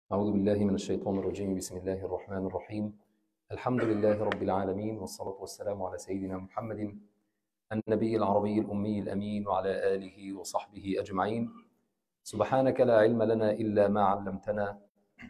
أعوذ بالله من الشيطان الرجيم بسم الله الرحمن الرحيم الحمد لله رب العالمين والصلاة والسلام على سيدنا محمد النبي العربي الأمي الأمين وعلى آله وصحبه أجمعين سبحانك لا علم لنا إلا ما علمتنا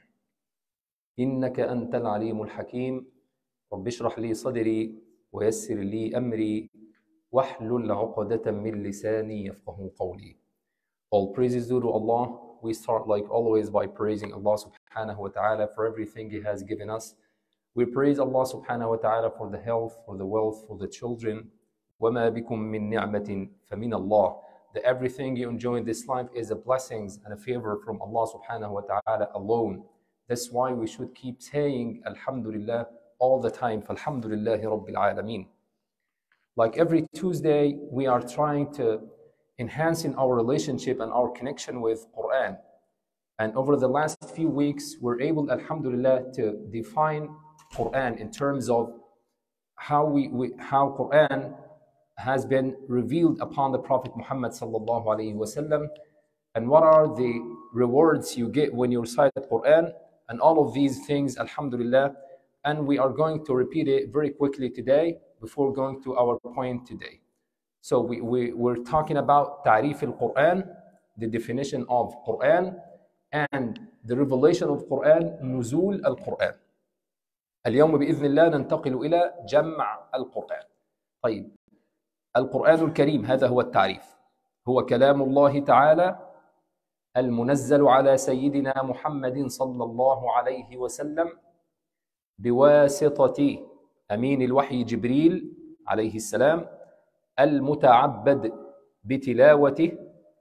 إنك أنت العليم الحكيم رب اشرح لي صدري ويسر لي أمري واحلل عقدة من لساني يفقه قولي All praises due to Allah we start like always by praising Allah subhanahu wa ta'ala for everything He has given us. We praise Allah subhanahu wa ta'ala for the health, for the wealth, for the children. وَمَا بِكُم مِّن نِعْمَةٍ فَمِنَ اللَّهِ That everything you enjoy in this life is a blessings and a favor from Allah subhanahu wa ta'ala alone. That's why we should keep saying Alhamdulillah all the time. فَالْحَمْدُ Rabbil Alameen. Like every Tuesday, we are trying to enhancing our relationship and our connection with Quran. And over the last few weeks, we're able, alhamdulillah, to define Quran in terms of how we, we how Quran has been revealed upon the Prophet Muhammad sallallahu alaihi wasallam, and what are the rewards you get when you recite the Quran, and all of these things, alhamdulillah. And we are going to repeat it very quickly today before going to our point today. So we, we, we're talking about Ta'rif al-Quran, the definition of Quran, and the revelation of Quran, نزول القرآن. اليوم بإذن الله ننتقل إلى جمع القرآن. طيب القرآن الكريم هذا هو التعريف هو كلام الله تعالى المنزل على سيدنا محمد صلى الله عليه وسلم بواسطة أمين الوحي جبريل عليه السلام المتعبد بتلاوته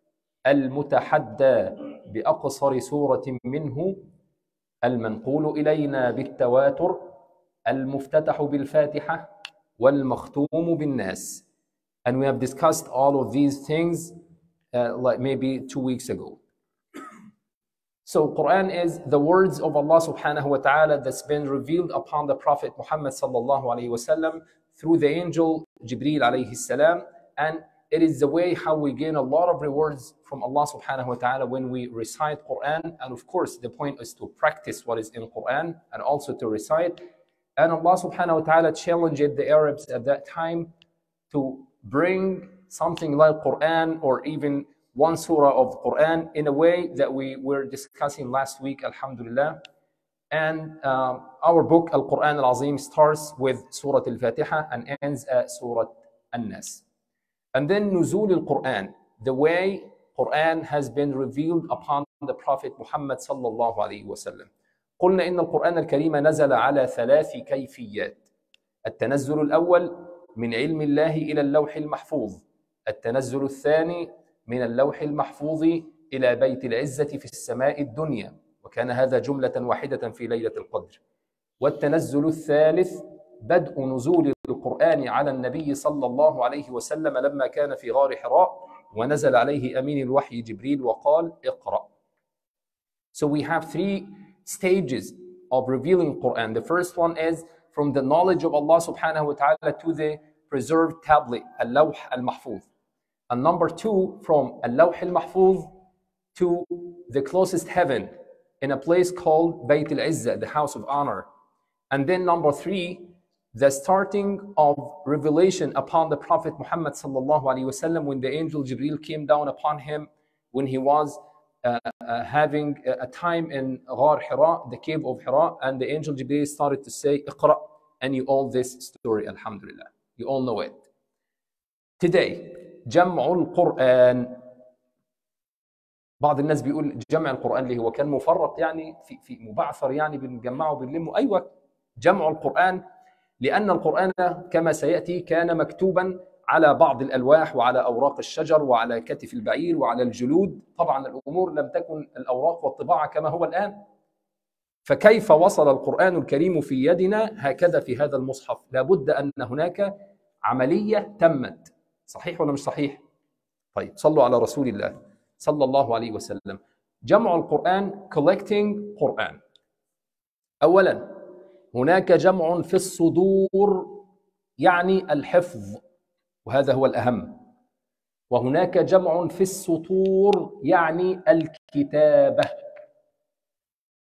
المتحدى باقصر سوره منه المنقول الينا بالتواتر المفتتح بالفاتحه والمختوم بالناس and we have discussed all of these things uh, like maybe two weeks ago so quran is the words of allah subhanahu wa ta'ala that's been revealed upon the prophet muhammad sallallahu alaihi wasallam through the angel Jibreel alayhi salam. And it is the way how we gain a lot of rewards from Allah subhanahu wa ta'ala when we recite Quran. And of course, the point is to practice what is in Quran and also to recite. And Allah subhanahu wa ta'ala challenged the Arabs at that time to bring something like Quran or even one surah of Quran in a way that we were discussing last week, alhamdulillah. And um, our book, Al Quran Al Azim, starts with Surah Al Fatiha and ends at Surah An Nas. And then Nuzul Al Quran, the way Quran has been revealed upon the Prophet Muhammad sallallahu alayhi wasallam. قلنا إن القرآن الكريم نزل على ثلاث كيفيات. التنزل الأول من علم الله إلى اللوح المحفوظ. التنزل الثاني من اللوح المحفوظ إلى بيت العزة في السماء الدنيا. وكان هذا جملة واحدة في ليلة القدر والتنزل الثالث بدء نزول القرآن على النبي صلى الله عليه وسلم لما كان في غار حراء ونزل عليه أمين الوحي جبريل وقال اقرأ So we have three stages of revealing Quran. The first one is from the knowledge of Allah subhanahu wa ta'ala to the preserved tablet, al-lawh al-mahfuz. And number two, from al-lawh al-mahfuz to the closest heaven, in a place called Bayt al-Izzah, the house of honor. And then number three, the starting of revelation upon the Prophet Muhammad sallallahu alaihi wasallam when the angel Jibril came down upon him when he was uh, uh, having a, time in Ghar Hira, the cave of Hira, and the angel Jibril started to say, Iqra, and you all this story, alhamdulillah. You all know it. Today, Jam'ul Quran, بعض الناس بيقول جمع القرآن اللي هو كان مفرط يعني في في مبعثر يعني بنجمعه بنلمه أيوة جمع القرآن لأن القرآن كما سيأتي كان مكتوبا على بعض الألواح وعلى أوراق الشجر وعلى كتف البعير وعلى الجلود طبعا الأمور لم تكن الأوراق والطباعة كما هو الآن فكيف وصل القرآن الكريم في يدنا هكذا في هذا المصحف لابد أن هناك عملية تمت صحيح ولا مش صحيح طيب صلوا على رسول الله صلى الله عليه وسلم جمع القرآن collecting قرآن أولا هناك جمع في الصدور يعني الحفظ وهذا هو الأهم وهناك جمع في السطور يعني الكتابة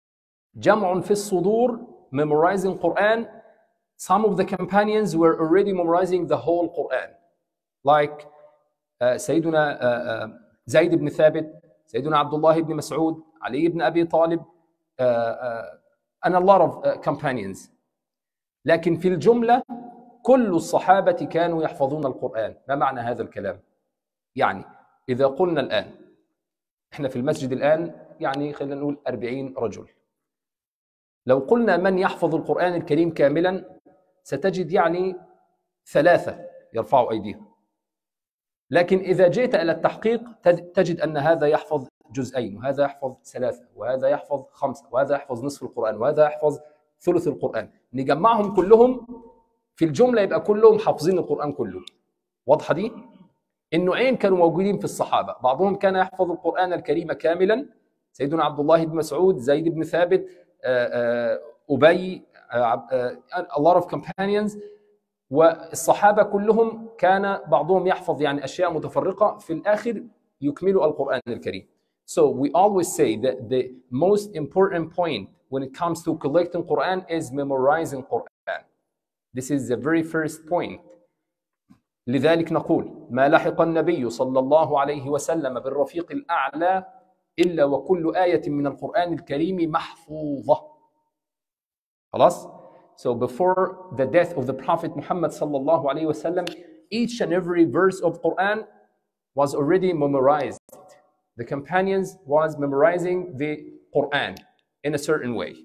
جمع في الصدور memorizing Quran some of the companions were already memorizing the whole Quran like uh, سيدنا uh, uh, زيد بن ثابت سيدنا عبد الله بن مسعود علي بن أبي طالب uh, uh, and a lot of uh, companions لكن في الجملة كل الصحابة كانوا يحفظون القرآن ما معنى هذا الكلام يعني إذا قلنا الآن إحنا في المسجد الآن يعني خلينا نقول أربعين رجل لو قلنا من يحفظ القرآن الكريم كاملا ستجد يعني ثلاثة يرفعوا أيديهم لكن إذا جئت إلى التحقيق تجد أن هذا يحفظ جزئين وهذا يحفظ ثلاثة وهذا يحفظ خمسة وهذا يحفظ نصف القرآن وهذا يحفظ ثلث القرآن نجمعهم كلهم في الجملة يبقى كلهم حافظين القرآن كله واضحة دي؟ النوعين كانوا موجودين في الصحابة بعضهم كان يحفظ القرآن الكريم كاملا سيدنا عبد الله بن مسعود زيد بن ثابت أبي a lot of companions والصحابة كلهم كان بعضهم يحفظ يعني أشياء متفرقة في الآخر يكملوا القرآن الكريم So we always say that the most important point when it comes to collecting Quran is memorizing Quran. This is the very first point. لذلك نقول ما لحق النبي صلى الله عليه وسلم بالرفيق الأعلى إلا وكل آية من القرآن الكريم محفوظة خلاص So before the death of the Prophet Muhammad sallallahu alaihi wasallam, each and every verse of Quran was already memorized. The companions was memorizing the Quran in a certain way.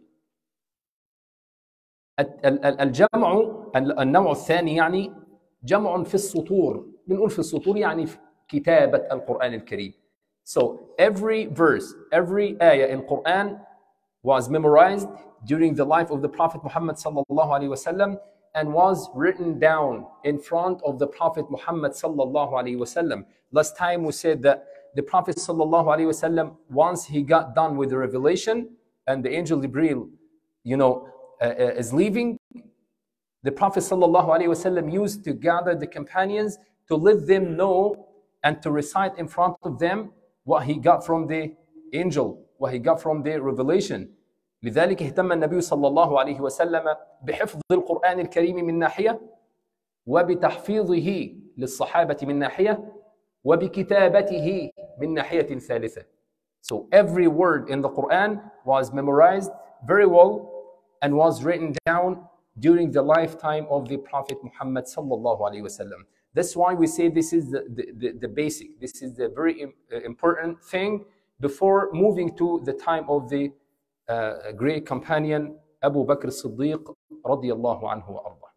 الجمع النوع الثاني يعني جمع في السطور بنقول في السطور يعني في كتابة القرآن الكريم So every verse, every ayah in Quran was memorized during the life of the Prophet Muhammad sallallahu alaihi wasallam and was written down in front of the Prophet Muhammad sallallahu alaihi wasallam. Last time we said that the Prophet sallallahu alaihi wasallam, once he got done with the revelation and the angel Jibril, you know, uh, uh is leaving, the Prophet sallallahu alaihi wasallam used to gather the companions to let them know and to recite in front of them what he got from the angel, what he got from the revelation. لذلك اهتم النبي صلى الله عليه وسلم بحفظ القرآن الكريم من ناحية وبتحفيظه للصحابة من ناحية وبكتابته من ناحية ثالثة. So every word in the Quran was memorized very well and was written down during the lifetime of the Prophet Muhammad sallallahu alaihi wasallam. That's why we say this is the, the, the, the basic. This is the very important thing before moving to the time of the uh, great companion أبو بكر الصديق رضي الله عنه وأرضاه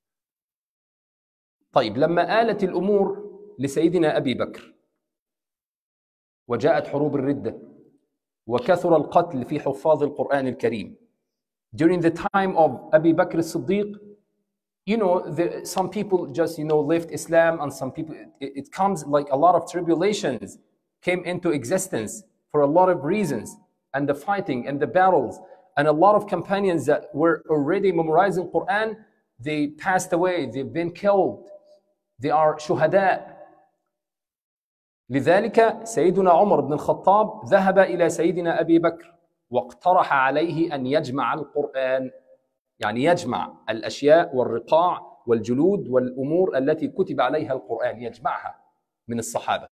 طيب لما آلت الأمور لسيدنا أبي بكر وجاءت حروب الردة وكثر القتل في حفاظ القرآن الكريم during the time of Abu Bakr as-Siddiq you know the, some people just you know left Islam and some people it, it comes like a lot of tribulations came into existence for a lot of reasons and the fighting and the battles and a lot of companions that were already memorizing Quran they passed away they've been killed they are shuhada لذلك سيدنا عمر بن الخطاب ذهب إلى سيدنا أبي بكر واقترح عليه أن يجمع القرآن يعني يجمع الأشياء والرقاع والجلود والأمور التي كتب عليها القرآن يجمعها من الصحابة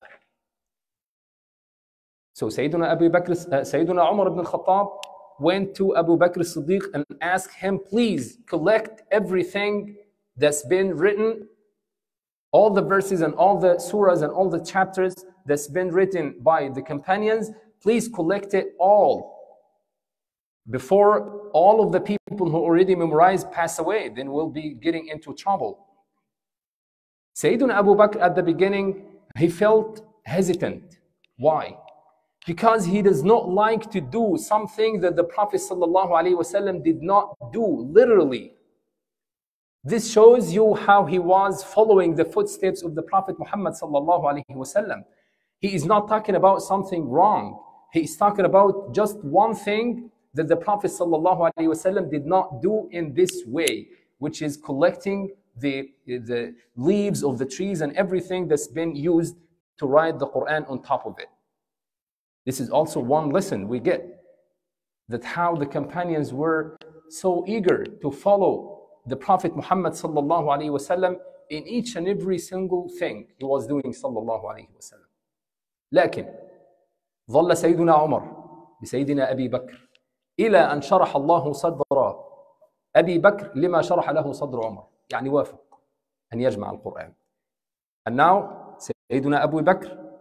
So سيدنا أبي بكر سيدنا عمر بن الخطاب went to Abu Bakr Siddiq and asked him, please collect everything that's been written, all the verses and all the surahs and all the chapters that's been written by the companions, please collect it all before all of the people who already memorized pass away, then we'll be getting into trouble. Sayyidina Abu Bakr at the beginning, he felt hesitant. Why? Because he does not like to do something that the Prophet ﷺ did not do, literally. This shows you how he was following the footsteps of the Prophet Muhammad ﷺ. He is not talking about something wrong. He is talking about just one thing that the Prophet ﷺ did not do in this way, which is collecting the, the leaves of the trees and everything that's been used to write the Quran on top of it. This is also one lesson we get that how the companions were so eager to follow the Prophet Muhammad sallallahu alaihi wasallam in each and every single thing he was doing sallallahu alaihi wasallam. لكن ظل سيدنا عمر بسيدنا أبي بكر إلى أن شرح الله صدر أبي بكر لما شرح له صدر عمر يعني وافق أن يجمع القرآن and now سيدنا أبو بكر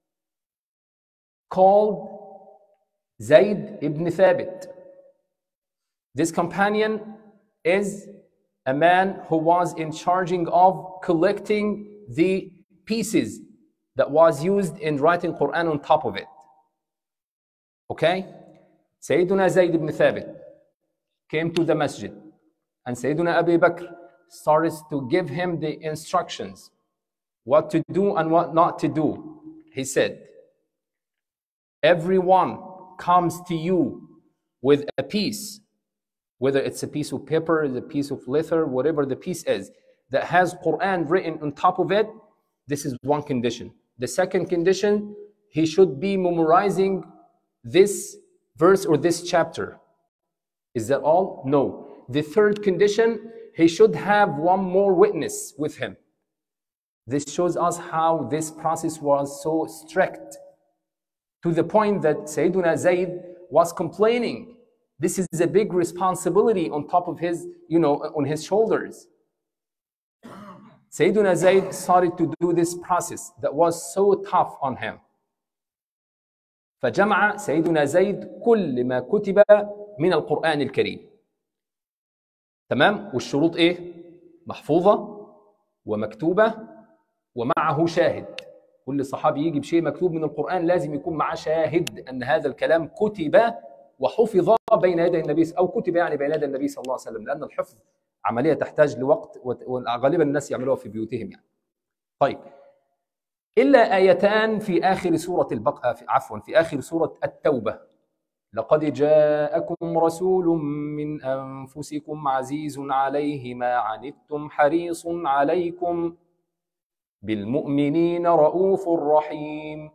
called Zayd ibn Thabit this companion is a man who was in charging of collecting the pieces that was used in writing Quran on top of it Okay? Sayyiduna Zayd ibn Thabit came to the masjid and Sayyiduna Abu Bakr started to give him the instructions what to do and what not to do. He said, Everyone comes to you with a piece, whether it's a piece of paper, a piece of leather, whatever the piece is, that has Quran written on top of it. This is one condition. The second condition, he should be memorizing this verse or this chapter. Is that all? No. The third condition, he should have one more witness with him. This shows us how this process was so strict to the point that Sayyiduna Zayd was complaining. This is a big responsibility on top of his, you know, on his shoulders. Sayyiduna Zayd started to do this process that was so tough on him. فجمع سيدنا زيد كل ما كتب من القرآن الكريم تمام والشروط ايه محفوظة ومكتوبة ومعه شاهد كل صحابي يجي بشيء مكتوب من القرآن لازم يكون معاه شاهد أن هذا الكلام كتب وحفظ بين يدي النبي أو كتب يعني بين يدي النبي صلى الله عليه وسلم لأن الحفظ عملية تحتاج لوقت وغالبا الناس يعملوها في بيوتهم يعني طيب إلا آيتان في آخر سورة البقرة عفوا في آخر سورة التوبة لقد جاءكم رسول من أنفسكم عزيز عليه ما عنتم حريص عليكم بالمؤمنين رؤوف رحيم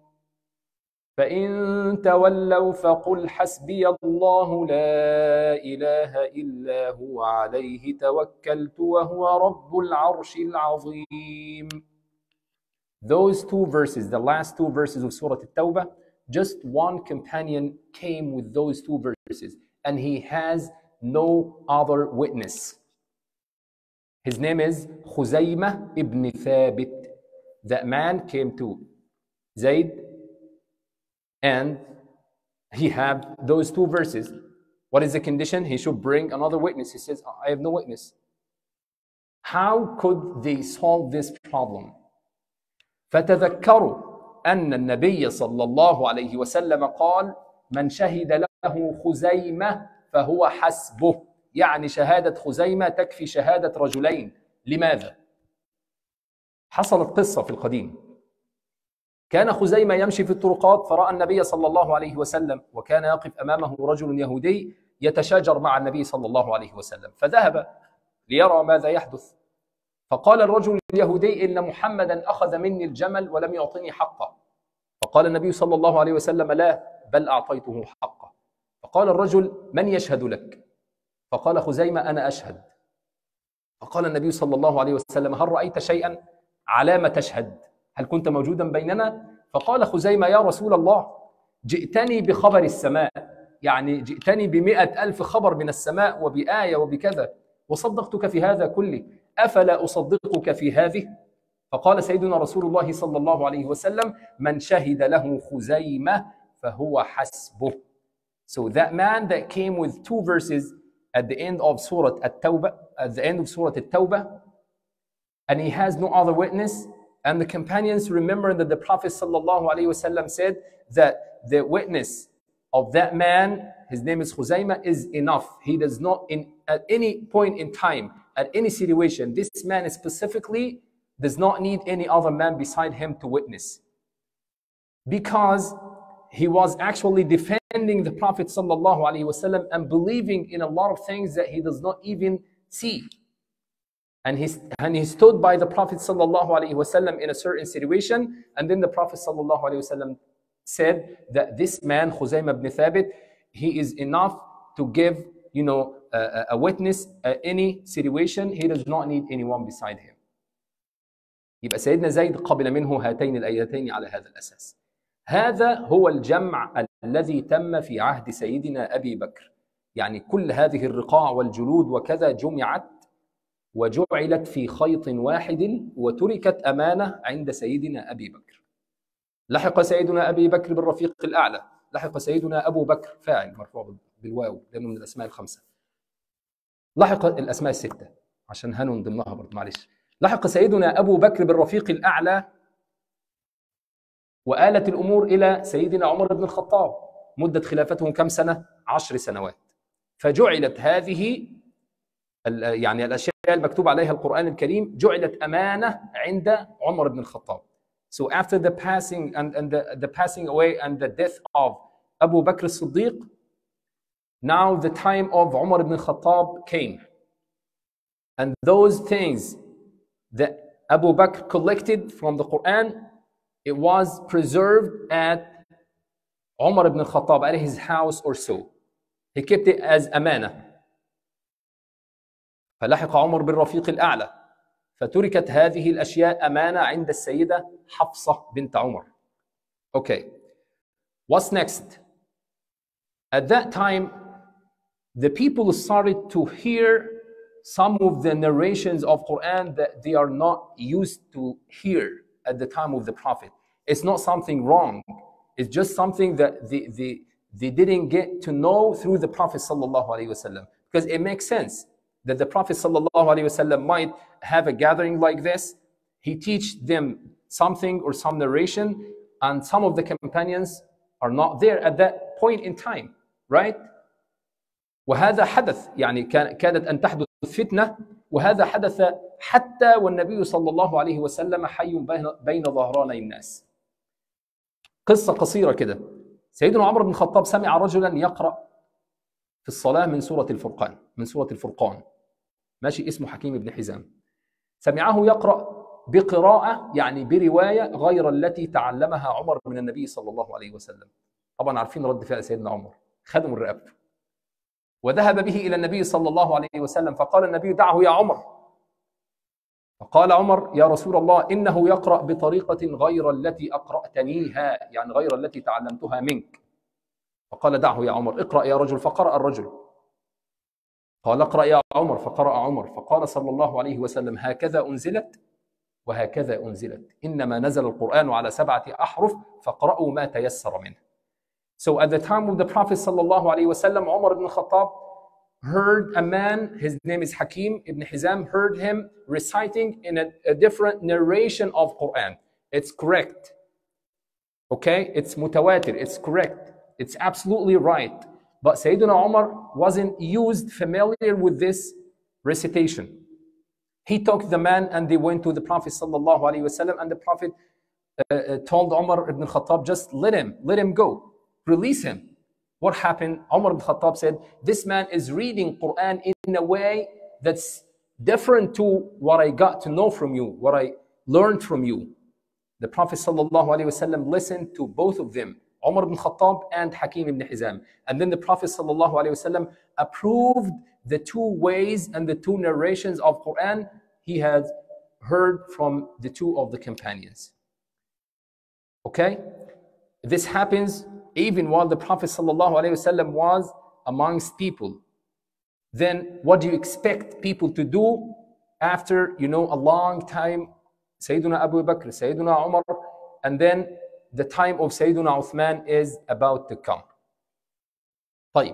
فإن تولوا فقل حسبي الله لا إله إلا هو عليه توكلت وهو رب العرش العظيم Those two verses, the last two verses of Surah At-Tawbah, just one companion came with those two verses, and he has no other witness. His name is Khuzaymah ibn Thabit. That man came to Zayd, and he had those two verses. What is the condition? He should bring another witness. He says, I have no witness. How could they solve this problem? فتذكروا أن النبي صلى الله عليه وسلم قال من شهد له خزيمة فهو حسبه يعني شهادة خزيمة تكفي شهادة رجلين لماذا؟ حصلت قصة في القديم كان خزيمة يمشي في الطرقات فرأى النبي صلى الله عليه وسلم وكان يقف أمامه رجل يهودي يتشاجر مع النبي صلى الله عليه وسلم فذهب ليرى ماذا يحدث فقال الرجل اليهودي إن محمدا أخذ مني الجمل ولم يعطني حقه فقال النبي صلى الله عليه وسلم لا بل أعطيته حقه فقال الرجل من يشهد لك فقال خزيمة أنا أشهد فقال النبي صلى الله عليه وسلم هل رأيت شيئا على ما تشهد هل كنت موجودا بيننا فقال خزيمة يا رسول الله جئتني بخبر السماء يعني جئتني بمئة ألف خبر من السماء وبآية وبكذا وصدقتك في هذا كله أفلا أصدقك في هذه فقال سيدنا رسول الله صلى الله عليه وسلم من شهد له خزيمة فهو حسبه So that man that came with two verses at the end of Surah At-Tawbah, at the end of Surah At-Tawbah, and he has no other witness, and the companions remember that the Prophet sallallahu alaihi wasallam said that the witness of that man, his name is Khuzaima, is enough. He does not, in at any point in time, at any situation, this man specifically does not need any other man beside him to witness. Because he was actually defending the Prophet ﷺ and believing in a lot of things that he does not even see. And he, and he stood by the Prophet ﷺ in a certain situation, and then the Prophet ﷺ said that this man, Khuzaym ibn Thabit, he is enough to give, you know, a, a witness at any situation. He does not need anyone beside him. يبقى سيدنا زيد قبل منه هاتين الآيتين على هذا الأساس. هذا هو الجمع الذي تم في عهد سيدنا أبي بكر. يعني كل هذه الرقاع والجلود وكذا جمعت وجعلت في خيط واحد وتركت أمانة عند سيدنا أبي بكر. لحق سيدنا أبي بكر بالرفيق الأعلى لحق سيدنا أبو بكر فاعل مرفوع بالواو لأنه من الأسماء الخمسة لحق الأسماء الستة عشان هنون ضمنها برضه معلش لحق سيدنا أبو بكر بالرفيق الأعلى وآلت الأمور إلى سيدنا عمر بن الخطاب مدة خلافته كم سنة؟ عشر سنوات فجعلت هذه يعني الأشياء المكتوب عليها القرآن الكريم جعلت أمانة عند عمر بن الخطاب So after the passing and, and the, the passing away and the death of Abu Bakr as-Siddiq, now the time of Umar ibn Khattab came. And those things that Abu Bakr collected from the Quran, it was preserved at Umar ibn Khattab at his house or so. He kept it as amana. فلحق عمر بالرفيق الأعلى فتركت هذه الأشياء أمانة عند السيدة حفصة بنت عمر. Okay. What's next? At that time, the people started to hear some of the narrations of Quran that they are not used to hear at the time of the Prophet. It's not something wrong. It's just something that they, they, they didn't get to know through the Prophet sallallahu alaihi wasallam. Because it makes sense that the Prophet sallallahu alaihi wasallam might have a gathering like this. He teach them something or some narration, and some of the companions are not there at that point in time, right? وهذا حدث يعني كانت أن تحدث فتنة وهذا حدث حتى والنبي صلى الله عليه وسلم حي بين ظهراني الناس قصة قصيرة كده سيدنا عمر بن الخطاب سمع رجلا يقرأ في الصلاة من سورة الفرقان من سورة الفرقان ماشي اسمه حكيم بن حزام سمعه يقرأ بقراءة يعني برواية غير التي تعلمها عمر من النبي صلى الله عليه وسلم طبعا عارفين رد فعل سيدنا عمر خدم الرقبة وذهب به إلى النبي صلى الله عليه وسلم فقال النبي دعه يا عمر فقال عمر يا رسول الله إنه يقرأ بطريقة غير التي أقرأتنيها يعني غير التي تعلمتها منك فقال دعه يا عمر اقرأ يا رجل فقرأ الرجل قال اقرأ يا عمر فقرأ عمر فقال صلى الله عليه وسلم هكذا أنزلت وهكذا أنزلت إنما نزل القرآن على سبعة أحرف فاقرأوا ما تيسر منه So at the time of the Prophet sallallahu alaihi wasallam, Umar ibn Khattab heard a man, his name is Hakim ibn Hizam, heard him reciting in a, a different narration of Quran. It's correct. Okay? It's mutawatir. It's correct. It's absolutely right. But Sayyidina Umar wasn't used familiar with this recitation. He took the man and they went to the Prophet sallallahu alaihi wasallam, and the Prophet uh, uh, told Umar ibn Khattab, just let him, let him go release him. What happened? Umar ibn Khattab said, This man is reading Quran in a way that's different to what I got to know from you, what I learned from you. The Prophet ﷺ listened to both of them, Umar ibn Khattab and Hakim ibn Hizam. And then the Prophet ﷺ approved the two ways and the two narrations of Quran he had heard from the two of the companions. Okay? This happens even while the Prophet ﷺ was amongst people. Then what do you expect people to do after, you know, a long time, Sayyidina Abu Bakr, Sayyidina Umar, and then the time of Sayyidina Uthman is about to come. طيب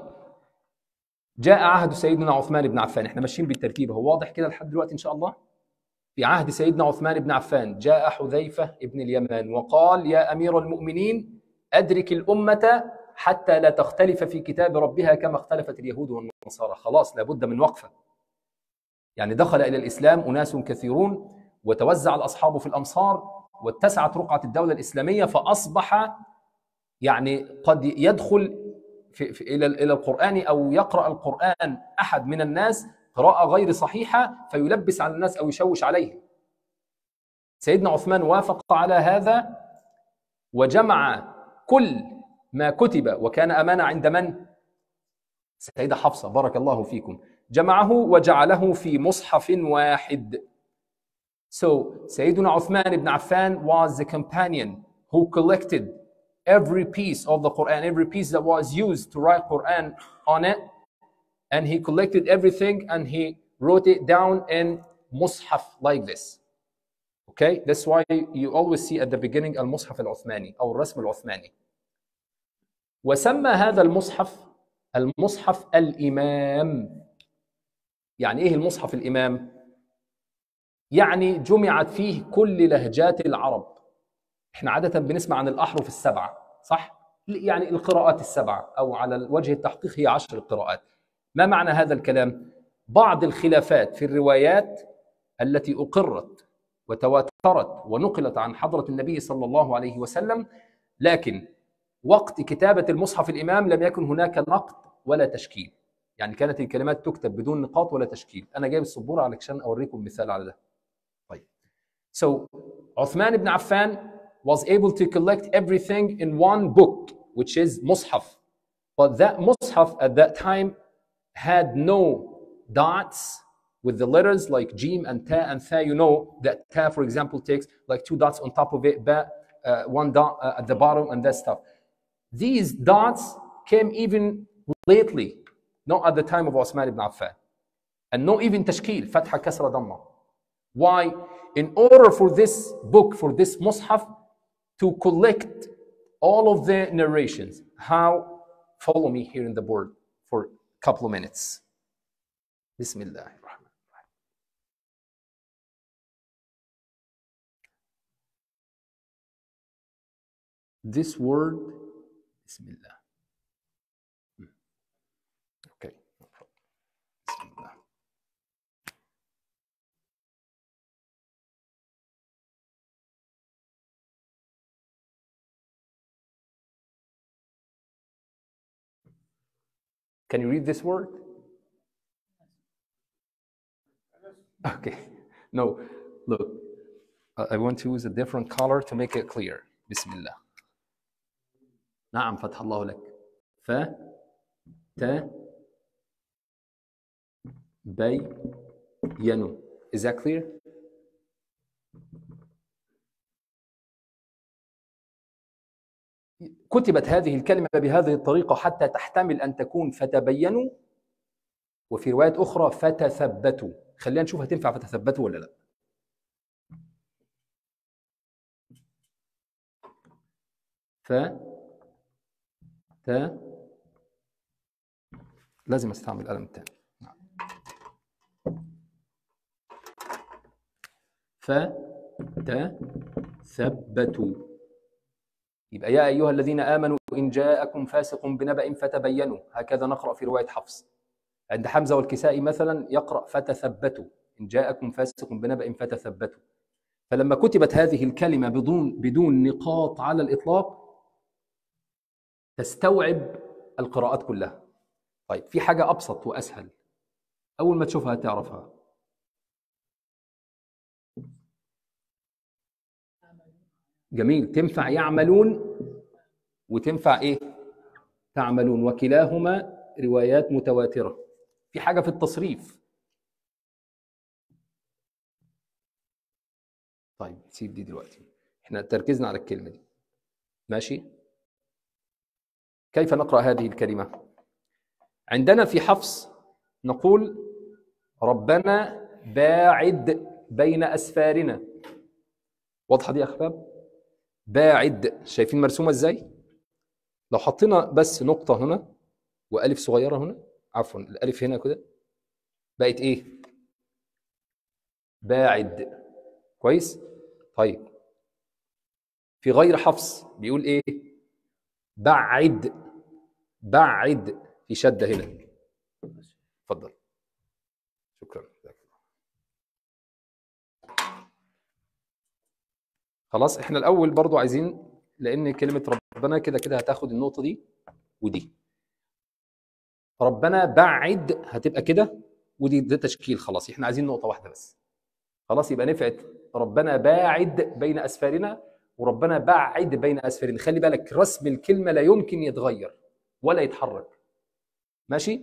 جاء عهد سيدنا عثمان بن عفان احنا ماشيين بالترتيب هو واضح كده لحد دلوقتي ان شاء الله في عهد سيدنا عثمان بن عفان جاء حذيفه بن اليمان وقال يا امير المؤمنين أدرك الأمة حتى لا تختلف في كتاب ربها كما اختلفت اليهود والنصارى خلاص لابد من وقفة يعني دخل إلى الإسلام أناس كثيرون وتوزع الأصحاب في الأمصار واتسعت رقعة الدولة الإسلامية فأصبح يعني قد يدخل في في إلى إلى القرآن أو يقرأ القرآن أحد من الناس قراءة غير صحيحة فيلبس على الناس أو يشوش عليهم سيدنا عثمان وافق على هذا وجمع كل ما كتب وكان أمانة عند من؟ السيدة حفصة بارك الله فيكم جمعه وجعله في مصحف واحد So Sayyidina Uthman ibn Affan was the companion who collected every piece of the Quran, every piece that was used to write Quran on it, and he collected everything and he wrote it down in mushaf like this. Okay, that's why you always see at the beginning المصحف العثماني أو الرسم العثماني. وسمى هذا المصحف المصحف الإمام. يعني إيه المصحف الإمام؟ يعني جمعت فيه كل لهجات العرب. احنا عادة بنسمع عن الأحرف السبعة، صح؟ يعني القراءات السبعة أو على وجه التحقيق هي عشر قراءات. ما معنى هذا الكلام؟ بعض الخلافات في الروايات التي أقرت وتواترت ونقلت عن حضرة النبي صلى الله عليه وسلم لكن وقت كتابة المصحف الإمام لم يكن هناك نقد ولا تشكيل يعني كانت الكلمات تكتب بدون نقاط ولا تشكيل أنا جايب السبورة علشان أوريكم مثال على ده طيب So Uthman ibn Affan was able to collect everything in one book which is Mus'haf but that Mus'haf at that time had no dots with the letters like jim and ta and tha. You know that ta, for example, takes like two dots on top of it, ba, uh, one dot uh, at the bottom, and that stuff. These dots came even lately, not at the time of Osman ibn Affan. And not even tashkil, fatha kasra dhamma. Why? In order for this book, for this mushaf, to collect all of the narrations, how? Follow me here in the board for a couple of minutes. Bismillah. this word Bismillah. Okay, no problem. Bismillah. Can you read this word? Okay. No, look. I want to use a different color to make it clear. Bismillah. نعم فتح الله لك ف ت بي ينو Is that clear? كتبت هذه الكلمة بهذه الطريقة حتى تحتمل أن تكون فتبينوا وفي روايات أخرى فتثبتوا خلينا نشوف هتنفع فتثبتوا ولا لا ف تا لازم استعمل القلم الثاني ف تا ثبتوا يبقى يا ايها الذين امنوا ان جاءكم فاسق بنبأ فتبينوا هكذا نقرا في روايه حفص عند حمزه والكسائي مثلا يقرا فتثبتوا ان جاءكم فاسق بنبأ فتثبتوا فلما كتبت هذه الكلمه بدون بدون نقاط على الاطلاق تستوعب القراءات كلها طيب في حاجة أبسط وأسهل أول ما تشوفها تعرفها جميل تنفع يعملون وتنفع إيه تعملون وكلاهما روايات متواترة في حاجة في التصريف طيب سيب دي دلوقتي احنا تركيزنا على الكلمة دي ماشي كيف نقرأ هذه الكلمة؟ عندنا في حفص نقول ربنا باعد بين أسفارنا واضحة دي يا أخباب؟ باعد شايفين مرسومة إزاي؟ لو حطينا بس نقطة هنا وألف صغيرة هنا عفوا الألف هنا كده بقت إيه؟ باعد كويس؟ طيب في غير حفص بيقول إيه؟ بعد بعد في شدة هنا اتفضل شكرا خلاص احنا الاول برضو عايزين لان كلمه ربنا كده كده هتاخد النقطه دي ودي ربنا بعد هتبقى كده ودي ده تشكيل خلاص احنا عايزين نقطه واحده بس خلاص يبقى نفعت ربنا باعد بين اسفارنا وربنا بعد بين اسفارنا خلي بالك رسم الكلمه لا يمكن يتغير ولا يتحرك ماشي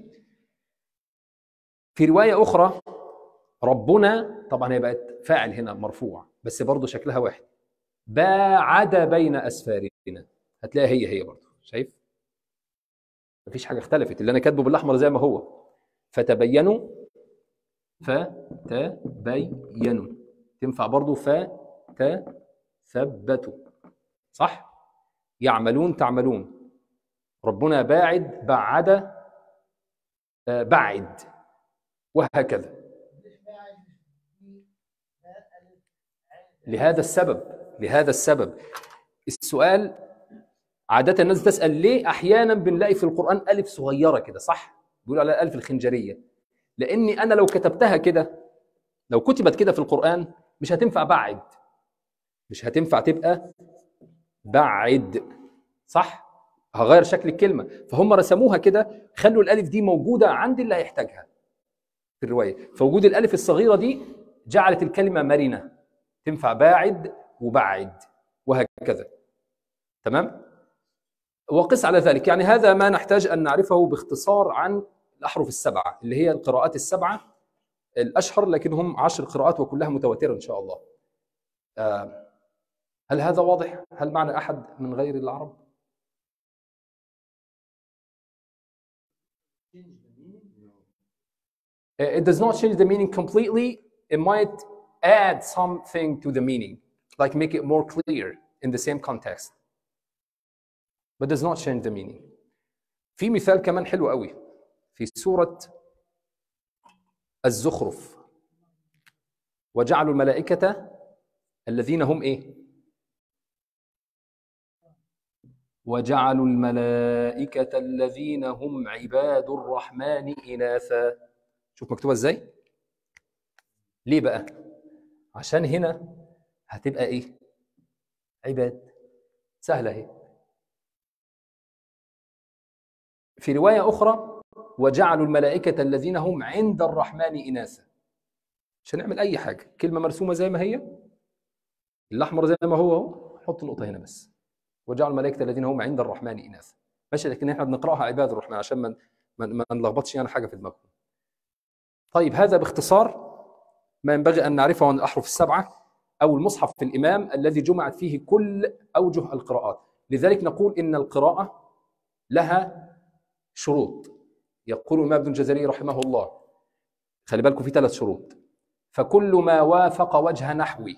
في روايه اخرى ربنا طبعا هي بقت فاعل هنا مرفوع بس برضه شكلها واحد باعد بين اسفارنا هتلاقي هي هي برضه شايف مفيش حاجه اختلفت اللي انا كاتبه بالاحمر زي ما هو فتبينوا فتبينوا تنفع برضه فتثبتوا صح يعملون تعملون ربنا باعد بعد آه، بعد وهكذا لهذا السبب لهذا السبب السؤال عادة الناس تسأل ليه أحيانا بنلاقي في القرآن ألف صغيرة كده صح؟ بيقولوا على الألف الخنجرية لأني أنا لو كتبتها كده لو كتبت كده في القرآن مش هتنفع بعد مش هتنفع تبقى بعد صح؟ هغير شكل الكلمة فهم رسموها كده خلوا الألف دي موجودة عند اللي هيحتاجها في الرواية فوجود الألف الصغيرة دي جعلت الكلمة مرنة تنفع باعد وبعد وهكذا تمام وقس على ذلك يعني هذا ما نحتاج ان نعرفه باختصار عن الاحرف السبعه اللي هي القراءات السبعه الاشهر لكن هم عشر قراءات وكلها متواتره ان شاء الله آه، هل هذا واضح هل معنا احد من غير العرب It does not change the meaning completely. It might add something to the meaning, like make it more clear in the same context. but does not change the meaning. في مثال كمان حلو قوي في سورة الزخرف وجعلوا الملائكة الذين هم ايه؟ وجعلوا الملائكة الذين هم عباد الرحمن إناثا شوف مكتوبة ازاي؟ ليه بقى؟ عشان هنا هتبقى ايه؟ عباد سهلة اهي في رواية أخرى وجعلوا الملائكة الذين هم عند الرحمن إناثا مش هنعمل أي حاجة كلمة مرسومة زي ما هي الأحمر زي ما هو اهو حط نقطة هنا بس وجعلوا الملائكة الذين هم عند الرحمن إناثا ماشي لكن احنا بنقرأها عباد الرحمن عشان ما ما نلخبطش يعني حاجة في دماغكم طيب هذا باختصار ما ينبغي أن نعرفه عن الأحرف السبعة أو المصحف في الإمام الذي جمعت فيه كل أوجه القراءات لذلك نقول إن القراءة لها شروط يقول الإمام ابن الجزري رحمه الله خلي بالكم في ثلاث شروط فكل ما وافق وجه نحوي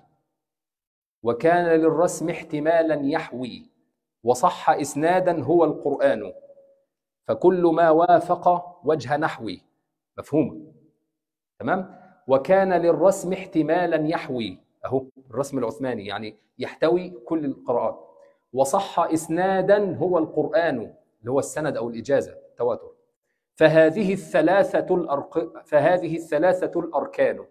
وكان للرسم احتمالا يحوي وصح إسنادا هو القرآن فكل ما وافق وجه نحوي مفهوم تمام وكان للرسم احتمالا يحوي اهو الرسم العثماني يعني يحتوي كل القراءات وصح اسنادا هو القران اللي هو السند او الاجازه التواتر فهذه الثلاثة الأرق... فهذه الثلاثة الأركان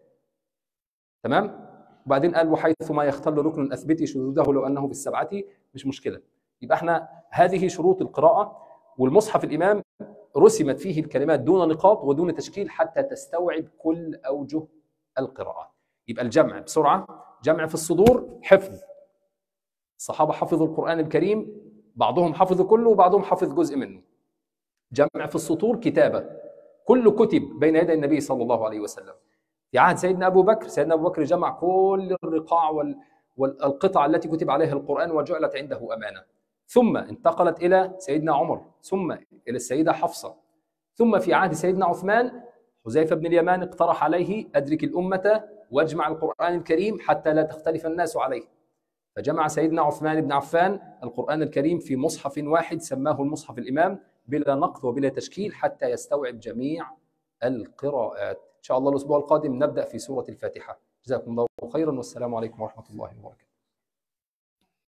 تمام؟ وبعدين قال وحيث ما يختل ركن أثبتي شذوذه لو أنه بالسبعة مش مشكلة يبقى احنا هذه شروط القراءة والمصحف الإمام رسمت فيه الكلمات دون نقاط ودون تشكيل حتى تستوعب كل أوجه القراءات يبقى الجمع بسرعة جمع في الصدور حفظ الصحابة حفظوا القرآن الكريم بعضهم حفظ كله وبعضهم حفظ جزء منه جمع في السطور كتابه كل كتب بين يدي النبي صلى الله عليه وسلم في عهد سيدنا ابو بكر سيدنا ابو بكر جمع كل الرقاع وال والقطع التي كتب عليها القران وجعلت عنده امانه ثم انتقلت الى سيدنا عمر ثم الى السيده حفصه ثم في عهد سيدنا عثمان حذيفه بن اليمان اقترح عليه ادرك الامه واجمع القران الكريم حتى لا تختلف الناس عليه فجمع سيدنا عثمان بن عفان القران الكريم في مصحف واحد سماه المصحف الامام بلا نقد وبلا تشكيل حتى يستوعب جميع القراءات إن شاء الله الأسبوع القادم نبدأ في سورة الفاتحة جزاكم الله خيرا والسلام عليكم ورحمة الله وبركاته